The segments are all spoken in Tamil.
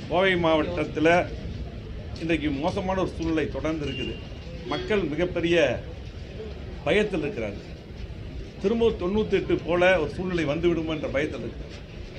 கோவை மாவட்டத்தில் இன்றைக்கு மோசமான ஒரு சூழ்நிலை தொடர்ந்து இருக்குது மக்கள் மிகப்பெரிய பயத்தில் இருக்கிறார்கள் திரும்ப தொண்ணூற்றி எட்டு போல ஒரு சூழ்நிலை வந்துவிடுமோ என்ற பயத்தில் இருக்கிறார்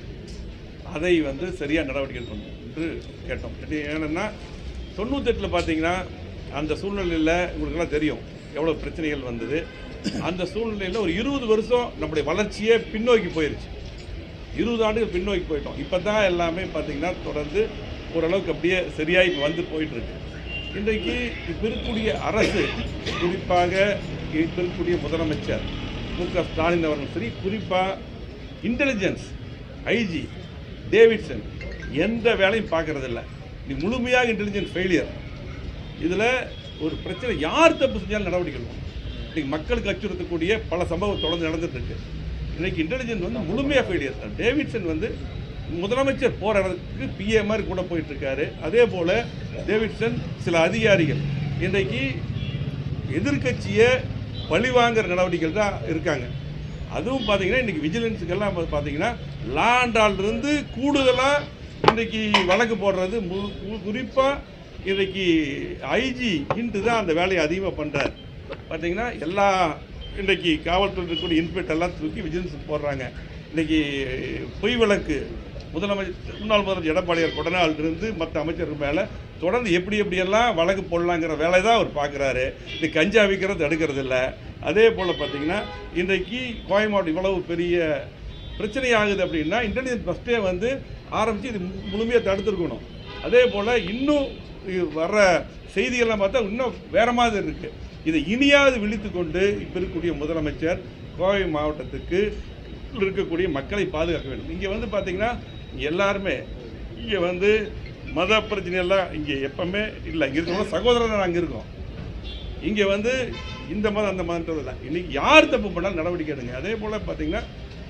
அதை வந்து சரியாக நடவடிக்கை எடுக்கணும் என்று கேட்டோம் இது ஏன்னா தொண்ணூத்தெட்டில் பார்த்தீங்கன்னா அந்த சூழ்நிலையில் உங்களுக்கெல்லாம் தெரியும் எவ்வளோ பிரச்சனைகள் வந்தது அந்த சூழ்நிலையில் ஒரு இருபது வருஷம் நம்முடைய வளர்ச்சியே பின்னோக்கி போயிருச்சு இருபது ஆண்டுகள் பின்னோக்கி போயிட்டோம் இப்போ தான் எல்லாமே பார்த்தீங்கன்னா தொடர்ந்து ஓரளவுக்கு அப்படியே சரியாக இப்போ வந்து போயிட்டுருக்கு இன்றைக்கு இப்போ இருக்கக்கூடிய அரசு குறிப்பாக இப்போ இருக்கக்கூடிய முதலமைச்சர் மு க ஸ்டாலின் அவர்கள் சரி குறிப்பாக இன்டெலிஜென்ஸ் ஐஜி டேவிட்சன் எந்த வேலையும் பார்க்கறதில்ல நீ முழுமையாக இன்டெலிஜென்ஸ் ஃபெயிலியர் இதில் ஒரு பிரச்சனை யார் தப்பு செஞ்சாலும் நடவடிக்கை எடுக்கணும் இன்னைக்கு மக்களுக்கு அச்சுறுத்தக்கூடிய பல சம்பவம் தொடர்ந்து நடந்துட்டு இருக்கு இன்னைக்கு இன்டெலிஜென்ஸ் வந்து முழுமையாக ஃபெயிலியர் தான் டேவிட்சன் வந்து முதலமைச்சர் போகிற இடத்துக்கு பிஏ மாதிரி கூட போயிட்டு இருக்காரு அதே போல் டேவிட்சன் சில அதிகாரிகள் இன்றைக்கு எதிர்க்கட்சியை பழிவாங்குற நடவடிக்கைகள் தான் இருக்காங்க அதுவும் பார்த்தீங்கன்னா இன்றைக்கி விஜிலன்ஸுக்கெல்லாம் பார்த்தீங்கன்னா லாண்டாலிருந்து கூடுதலாக இன்றைக்கி வழக்கு போடுறது குறிப்பாக இன்றைக்கி ஐஜி இன்ட்டு தான் அந்த வேலையை அதிகமாக பண்ணுறார் பார்த்தீங்கன்னா எல்லா இன்றைக்கி காவல்துறை இருக்கக்கூடிய இன்ஸ்பெக்டர் எல்லாம் தூக்கி விஜிலன்ஸ் போடுறாங்க இன்றைக்கி பொய் வழக்கு முதலமைச்சர் முன்னாள் முதலமைச்சர் எடப்பாடியார் கொடநாள் இருந்து மற்ற அமைச்சர்கள் மேலே தொடர்ந்து எப்படி எப்படியெல்லாம் வழக்கு போடலாங்கிற வேலை தான் அவர் பார்க்குறாரு இந்த கஞ்சா விற்கிறது தடுக்கிறது இல்லை அதே போல் பார்த்தீங்கன்னா இன்றைக்கு கோயமாவட்டம் இவ்வளவு பெரிய பிரச்சனை ஆகுது அப்படின்னா இன்டெலிஜென்ஸ் ஃபஸ்ட்டே வந்து ஆரம்பித்து இது மு- முழுமையாக தடுத்துருக்கணும் அதே போல் இன்னும் இது வர்ற செய்திகள்லாம் பார்த்தா இன்னும் வேற மாதிரி இருக்குது இதை இனியாவது விழித்து கொண்டு இப்போ இருக்கக்கூடிய முதலமைச்சர் கோவை மாவட்டத்துக்கு இருக்கக்கூடிய மக்களை பாதுகாக்க வேண்டும் இங்கே வந்து பார்த்தீங்கன்னா இங்க எல்லாருமே இங்கே வந்து மத பிரச்சனையெல்லாம் இங்கே எப்பவுமே இல்லை இங்கே இருக்கிறவங்க சகோதரர் நாங்கள் இருக்கோம் இங்கே வந்து இந்த மதம் அந்த மதன்றது இல்லை இன்னைக்கு யார் தப்பு பண்ணாலும் நடவடிக்கை எடுங்க அதே போல் பார்த்தீங்கன்னா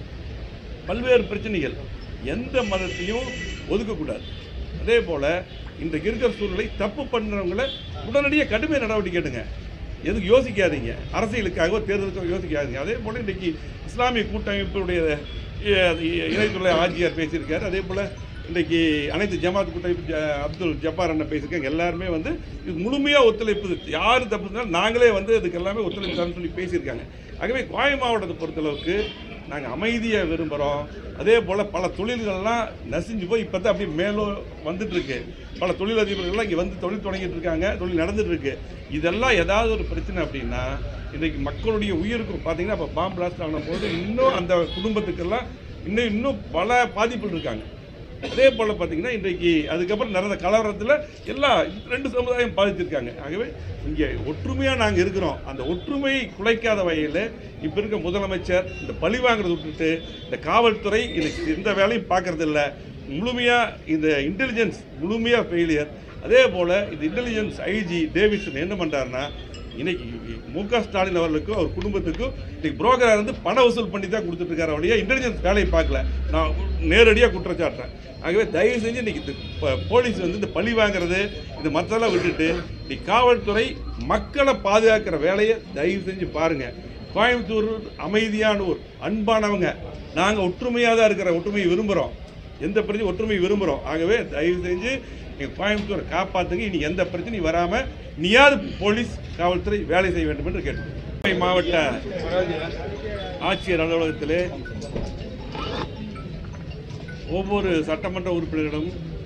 பல்வேறு பிரச்சனைகள் எந்த மதத்தையும் ஒதுக்கக்கூடாது அதே போல் இன்றைக்கு இருக்கிற சூழ்நிலை தப்பு பண்ணுறவங்கள உடனடியாக கடுமையாக நடவடிக்கை எடுங்க எதுக்கு யோசிக்காதீங்க அரசியலுக்காகவோ தேர்தலுக்காக யோசிக்காதீங்க அதே போல் இன்றைக்கி இஸ்லாமிய கூட்டமைப்புடைய அஹ், இணையத்துறை ஆட்சியார் பேசியிருக்காரு அதே போல் இன்றைக்கி அனைத்து ஜமாத் கூட்டமைப்பு ஜ- அப்துல் ஜப்பார் அண்ணன் பேசியிருக்காங்க எல்லாருமே வந்து இது முழுமையாக ஒத்துழைப்பு யார் தப்பு செஞ்சாலும் நாங்களே வந்து இதுக்கு எல்லாமே ஒத்துழைப்பு தரேன்னு சொல்லி பேசியிருக்காங்க ஆகவே கோவை மாவட்டத்தை பொறுத்தளவுக்கு நாங்கள் அமைதியை விரும்புகிறோம் அதே போல் பல தொழில்கள்லாம் நசிஞ்சு போய் இப்போ தான் அப்படியே மேலும் வந்துட்டு இருக்கு பல தொழிலதிபர்கள்லாம் இங்கே வந்து தொழில் தொடங்கிட்டு இருக்காங்க தொழில் நடந்துட்டு இருக்கு இதெல்லாம் ஏதாவது ஒரு பிரச்சனை அப்படின்னா இன்றைக்கு மக்களுடைய உயிருக்கு பார்த்தீங்கன்னா இப்போ பாம்பு பிளாஸ்ட் ஆன போது இன்னும் அந்த குடும்பத்துக்கெல்லாம் இன்னும் இன்னும் பல பாதிப்புகள் இருக்காங்க அதே போல் பார்த்தீங்கன்னா இன்றைக்கு அதுக்கப்புறம் நடந்த கலவரத்தில் எல்லா ரெண்டு சமுதாயம் பாதிச்சிருக்காங்க ஆகவே இங்கே ஒற்றுமையாக நாங்கள் இருக்கிறோம் அந்த ஒற்றுமையை குலைக்காத வகையில் இப்போ இருக்க முதலமைச்சர் இந்த பழி வாங்குறத விட்டுட்டு இந்த காவல்துறை இதுக்கு எந்த வேலையும் பார்க்கறது இல்ல முழுமையாக இந்த இன்டெலிஜென்ஸ் முழுமையாக ஃபெயிலியர் அதே போல் இந்த இன்டெலிஜென்ஸ் ஐஜி டேவிட்சன் என்ன பண்ணுறாருன்னா இன்னைக்கு மு க ஸ்டாலின் அவர்களுக்கும் அவர் குடும்பத்துக்கும் இன்னைக்கு புரோக்கராக இருந்து பண வசூல் பண்ணி தான் கொடுத்துட்டு இருக்காரு வழியா இன்டெலிஜென்ஸ் வேலையை பார்க்கல நான் நேரடியாக குற்றச்சாட்டுறேன் ஆகவே தயவு செஞ்சு இன்னைக்கு இந்த ப- போலீஸ் வந்து இந்த பழி வாங்குறது இது மற்றெல்லாம் விட்டுட்டு இன்னைக்கு காவல்துறை மக்களை பாதுகாக்கிற வேலையை தயவு செஞ்சு பாருங்க கோயம்புத்தூர் அமைதியான ஊர் அன்பானவங்க நாங்கள் ஒற்றுமையாக தான் இருக்கிற ஒற்றுமையை விரும்புகிறோம் எந்த பிரச்சனையும் ஒற்றுமை விரும்புகிறோம் ஆகவே தயவு செஞ்சு நீங்கள் கோயம்புத்தூரை காப்பாற்றுங்க இனி எந்த பிரச்சனையும் வராமல் நீயாவது போலீஸ் காவல்துறை வேலை செய்ய வேண்டும் என்று கேட்டுக்கொள்கிறேன் கோவை மாவட்ட ஆட்சியர் அலுவலகத்திலே ஒவ்வொரு சட்டமன்ற உறுப்பினரிடம்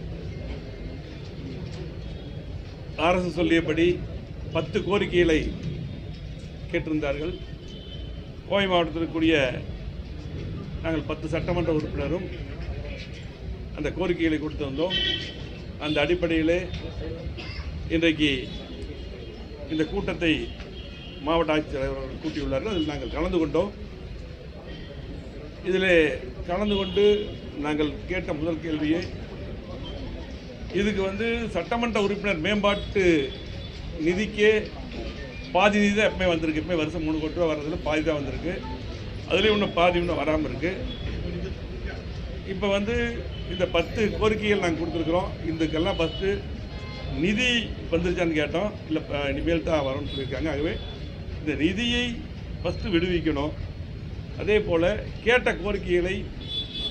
அரசு சொல்லியபடி பத்து கோரிக்கைகளை கேட்டிருந்தார்கள் கோவை மாவட்டத்தில் இருக்கக்கூடிய நாங்கள் பத்து சட்டமன்ற உறுப்பினரும் அந்த கோரிக்கைகளை கொடுத்திருந்தோம் அந்த அடிப்படையிலே இன்றைக்கு இந்த கூட்டத்தை மாவட்ட ஆட்சித்தலைவர் அவர்கள் கூட்டியுள்ளார்கள் அதில் நாங்கள் கலந்து கொண்டோம் இதில் கலந்து கொண்டு நாங்கள் கேட்ட முதல் கேள்வியை இதுக்கு வந்து சட்டமன்ற உறுப்பினர் மேம்பாட்டு நிதிக்கே பாதி நிதி தான் எப்பவுமே வந்திருக்கு எப்பவுமே வருஷம் மூணு கோடி ரூபா வர்றதுல பாதி தான் வந்திருக்கு அதுலேயும் இன்னும் பாதி இன்னும் வராமல் இருக்குது இப்போ வந்து இந்த பத்து கோரிக்கைகள் நாங்கள் கொடுத்துருக்குறோம் இதுக்கெல்லாம் ஃபஸ்ட்டு நிதி வந்துருச்சான்னு கேட்டோம் இல்லை ப- இனிமேல் தான் வரும்னு சொல்லியிருக்காங்க ஆகவே இந்த நிதியை ஃபஸ்ட்டு விடுவிக்கணும் அதே போல் கேட்ட கோரிக்கைகளை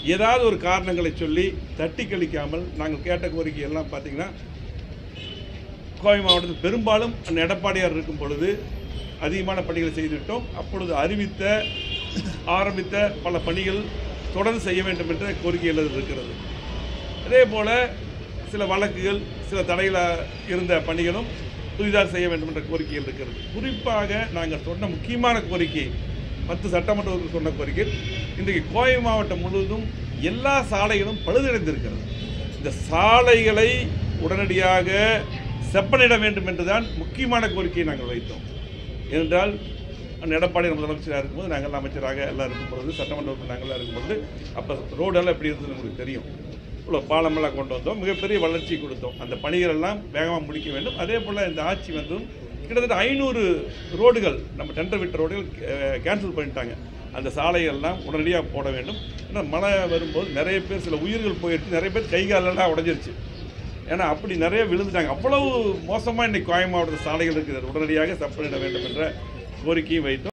ஏதாவது ஒரு காரணங்களை சொல்லி தட்டி கழிக்காமல் நாங்கள் கேட்ட கோரிக்கை எல்லாம் பார்த்தீங்கன்னா கோவை மாவட்டத்தில் பெரும்பாலும் அந்த எடப்பாடியார் இருக்கும் பொழுது அதிகமான பணிகளை செய்துவிட்டோம் அப்பொழுது அறிவித்த ஆரம்பித்த பல பணிகள் தொடர்ந்து செய்ய வேண்டும் என்ற கோரிக்கைகள் இருக்கிறது அதே போல சில வழக்குகள் சில தடையில் இருந்த பணிகளும் புதிதாக செய்ய வேண்டும் என்ற கோரிக்கைகள் இருக்கிறது குறிப்பாக நாங்கள் சொன்ன முக்கியமான கோரிக்கை பத்து சட்டமன்ற உறுப்பினர் சொன்ன கோரிக்கை இன்றைக்கு கோவை மாவட்டம் முழுவதும் எல்லா சாலைகளும் பழுதடைந்திருக்கிறது இந்த சாலைகளை உடனடியாக செப்பனிட வேண்டும் என்றுதான் முக்கியமான கோரிக்கையை நாங்கள் வைத்தோம் ஏனென்றால் அந்த எடப்பாடி முதலமைச்சராக இருக்கும்போது நாங்கள் அமைச்சராக எல்லாம் இருக்கும் பொழுது சட்டமன்ற உறுப்பினர் நாங்களாம் இருக்கும்போது அப்போ ரோடெல்லாம் எப்படி இருந்ததுன்னு உங்களுக்கு தெரியும் இவ்வளோ பாலமெல்லாம் கொண்டு வந்தோம் மிகப்பெரிய வளர்ச்சி கொடுத்தோம் அந்த பணிகள் எல்லாம் வேகமாக முடிக்க வேண்டும் அதே போல் இந்த ஆட்சி வந்தும் கிட்டத்தட்ட ஐநூறு ரோடுகள் நம்ம டெண்டர் விட்ட ரோடுகள் கேன்சல் பண்ணிட்டாங்க அந்த சாலைகள்லாம் உடனடியாக போட வேண்டும் ஏன்னா மழை வரும்போது நிறைய பேர் சில உயிர்கள் போயிடுச்சு நிறைய பேர் கை காலெல்லாம் உடஞ்சிருச்சு ஏன்னா அப்படி நிறைய விழுந்துட்டாங்க அவ்வளவு மோசமாக இன்னைக்கு கோயம் மாவட்ட சாலைகள் இருக்கிறது உடனடியாக செப்பனிட வேண்டும் என்ற கோரிக்கையும் வைத்தோம்